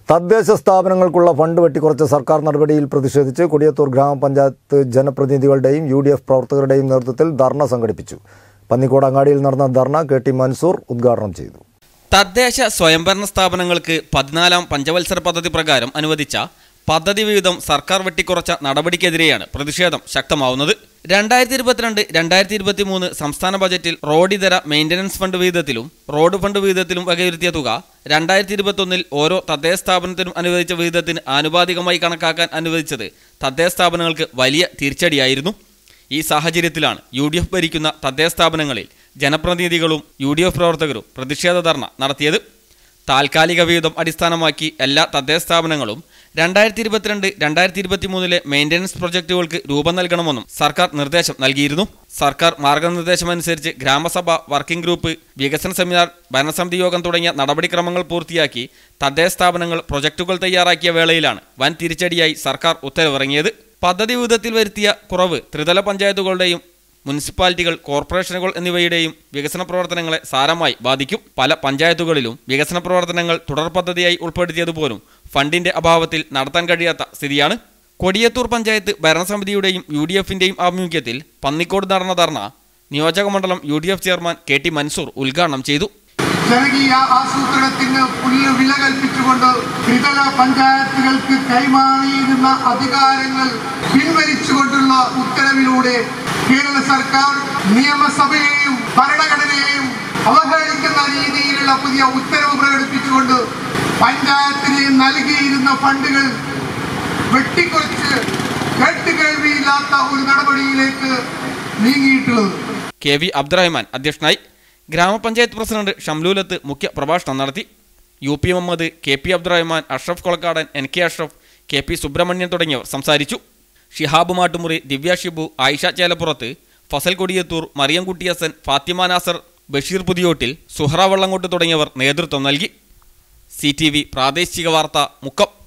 തദ്ദേശ സ്ഥാപനങ്ങൾക്കുള്ള ഫണ്ട് വെട്ടിക്കുറച്ച സർക്കാർ നടപടിയിൽ പ്രതിഷേധിച്ച് കൊടിയത്തൂർ ഗ്രാമപഞ്ചായത്ത് ജനപ്രതിനിധികളുടെയും യു ഡി എഫ് പ്രവർത്തകരുടെയും നേതൃത്വത്തിൽ ധർണ സംഘടിപ്പിച്ചു പന്നിക്കോട് അങ്ങാടിയിൽ നടന്ന ധർണ കെ ടി മൻസൂർ ഉദ്ഘാടനം ചെയ്തു തദ്ദേശ സ്വയംഭരണ സ്ഥാപനങ്ങൾക്ക് പതിനാലാം പഞ്ചവത്സര പദ്ധതി പ്രകാരം അനുവദിച്ച പദ്ധതി വിഹിതം സർക്കാർ വെട്ടിക്കുറച്ച നടപടിക്കെതിരെയാണ് പ്രതിഷേധം ശക്തമാവുന്നത് രണ്ടായിരത്തി ഇരുപത്തിരണ്ട് രണ്ടായിരത്തി ഇരുപത്തി മൂന്ന് സംസ്ഥാന ബജറ്റിൽ റോഡിതര മെയിൻ്റനൻസ് ഫണ്ട് വിഹിതത്തിലും റോഡ് ഫണ്ട് വിഹിതത്തിലും വകയിരുത്തിയ തുക രണ്ടായിരത്തി ഇരുപത്തൊന്നിൽ ഓരോ തദ്ദേശ സ്ഥാപനത്തിനും അനുവദിച്ച വിഹിതത്തിന് ആനുപാതികമായി കണക്കാക്കാൻ അനുവദിച്ചത് തദ്ദേശ സ്ഥാപനങ്ങൾക്ക് വലിയ തിരിച്ചടിയായിരുന്നു ഈ സാഹചര്യത്തിലാണ് യു ഡി എഫ് ഭരിക്കുന്ന തദ്ദേശ സ്ഥാപനങ്ങളിൽ ജനപ്രതിനിധികളും യു ഡി എഫ് പ്രവർത്തകരും പ്രതിഷേധ ധർണ നടത്തിയത് താൽക്കാലിക വിഹിതം അടിസ്ഥാനമാക്കി എല്ലാ തദ്ദേശ സ്ഥാപനങ്ങളും രണ്ടായിരത്തി ഇരുപത്തിരണ്ട് രണ്ടായിരത്തി ഇരുപത്തി മൂന്നിലെ മെയിൻ്റനൻസ് പ്രൊജക്ടുകൾക്ക് രൂപം നൽകണമെന്നും സർക്കാർ നിർദ്ദേശം നൽകിയിരുന്നു സർക്കാർ മാർഗനിർദ്ദേശമനുസരിച്ച് ഗ്രാമസഭ വർക്കിംഗ് ഗ്രൂപ്പ് വികസന സെമിനാർ ഭരണസമിതി യോഗം തുടങ്ങിയ നടപടിക്രമങ്ങൾ പൂർത്തിയാക്കി തദ്ദേശ സ്ഥാപനങ്ങൾ പ്രൊജക്ടുകൾ തയ്യാറാക്കിയ വേളയിലാണ് വൻ തിരിച്ചടിയായി സർക്കാർ ഉത്തരവിറങ്ങിയത് പദ്ധതി വിഹിതത്തിൽ വരുത്തിയ കുറവ് ത്രിതല പഞ്ചായത്തുകളുടെയും മുനിസിപ്പാലിറ്റികൾ കോർപ്പറേഷനുകൾ എന്നിവയുടെയും വികസന പ്രവർത്തനങ്ങളെ സാരമായി ബാധിക്കും പല പഞ്ചായത്തുകളിലും വികസന പ്രവർത്തനങ്ങൾ തുടർ പദ്ധതിയായി ഉൾപ്പെടുത്തിയതുപോലും ഫണ്ടിന്റെ അഭാവത്തിൽ നടത്താൻ കഴിയാത്ത സ്ഥിതിയാണ് കൊടിയത്തൂർ പഞ്ചായത്ത് ഭരണസമിതിയുടെയും യു ഡി എഫിന്റെയും ആഭിമുഖ്യത്തിൽ പന്നിക്കോട് നടന്ന ധർണ നിയോജകമണ്ഡലം U D F chairman K T Mansoor ഉദ്ഘാടനം ചെയ്തു ജനകീയ ആസൂത്രണത്തിന് പുല്ല് വില കൽപ്പിച്ചുകൊണ്ട് ത്രിതല പഞ്ചായത്തുകൾക്ക് കൈമാറിയിരുന്ന അധികാരങ്ങൾ പിൻവലിച്ചുകൊണ്ടുള്ള ഉത്തരവിലൂടെ കേരള സർക്കാർ നിയമസഭയെയും ഭരണഘടനയെയും അവഹേളിക്കുന്ന രീതിയിലുള്ള പുതിയ ഉത്തരവ് പ്രകടിപ്പിച്ചുകൊണ്ട് പഞ്ചായത്തിന് നൽകിയിരുന്ന ഫണ്ടുകൾ വെട്ടിക്കുറച്ച് കേട്ടുകേൾവിയില്ലാത്ത ഒരു നടപടിയിലേക്ക് നീങ്ങിയിട്ടുള്ളത് കെ വി അബ്ദുറഹ്മാൻ അധ്യക്ഷനായി ഗ്രാമപഞ്ചായത്ത് പ്രസിഡന്റ് ഷംലൂലത്ത് മുഖ്യ പ്രഭാഷണം നടത്തി U P Muhammad K P Abdurahman Ashraf Kolakkadan N K Ashraf K P Subramanian തുടങ്ങിയവർ സംസാരിച്ചു ഷിഹാബ് മാട്ടുമുറി ദിവ്യ ഷിബു ആയിഷ ചേലപ്പുറത്ത് ഫസൽ കൊടിയത്തൂർ മറിയം കുട്ടിയസൻ ഫാത്തിമ നാസർ ബഷീർ പുതിയോട്ടിൽ സുഹറ വള്ളങ്കോട്ട് തുടങ്ങിയവർ നേതൃത്വം നൽകി സി ടി വി പ്രാദേശിക വാർത്ത മുക്കം